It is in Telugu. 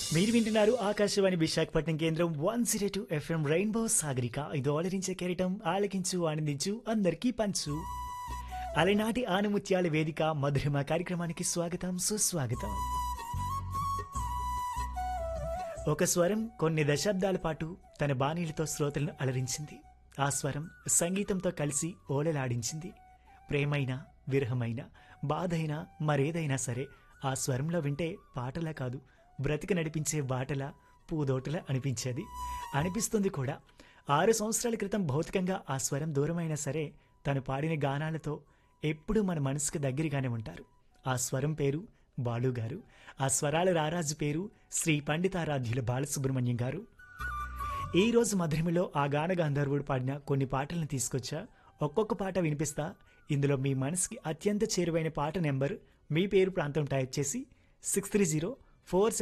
మీరు వింటున్నారు ఆకాశవాణి విశాఖపట్నం కేంద్రం one zero two FM rainbow Sagarika ఇది ఆలరించే కెరటం ఆలకించు ఆనందించు అందరికీ పంచు అలనాటి ఆనుముత్యాల వేదిక మధురిమ కార్యక్రమానికి స్వాగతం సుస్వాగతం ఒక స్వరం కొన్ని దశాబ్దాల పాటు తన బాణీలతో శ్రోతలను అలరించింది ఆ స్వరం సంగీతంతో కలిసి ఓలలాడించింది ప్రేమైన విరహమైన బాధైనా మరేదైనా సరే ఆ స్వరంలో వింటే పాటలా కాదు బ్రతికి నడిపించే బాటలా పూదోటలా అనిపించేది అనిపిస్తుంది కూడా ఆరు సంవత్సరాల క్రితం భౌతికంగా ఆ స్వరం దూరమైనా సరే తను పాడిన గానాలతో ఎప్పుడూ మన మనసుకు దగ్గరగానే ఉంటారు ఆ స్వరం పేరు బాలు గారు ఆ స్వరాల రారాజు పేరు శ్రీ పండితారాధ్యుల బాలసుబ్రహ్మణ్యం గారు ఈ రోజు మధురిమలో ఆ గాన గంధర్వుడు పాడిన కొన్ని పాటలను తీసుకొచ్చా ఒక్కొక్క పాట వినిపిస్తా ఇందులో మీ మనసుకి అత్యంత చేరువైన పాట నెంబర్ మీ పేరు ప్రాంతం టైప్ చేసి సిక్స్ త్రీ జీరో ఫోర్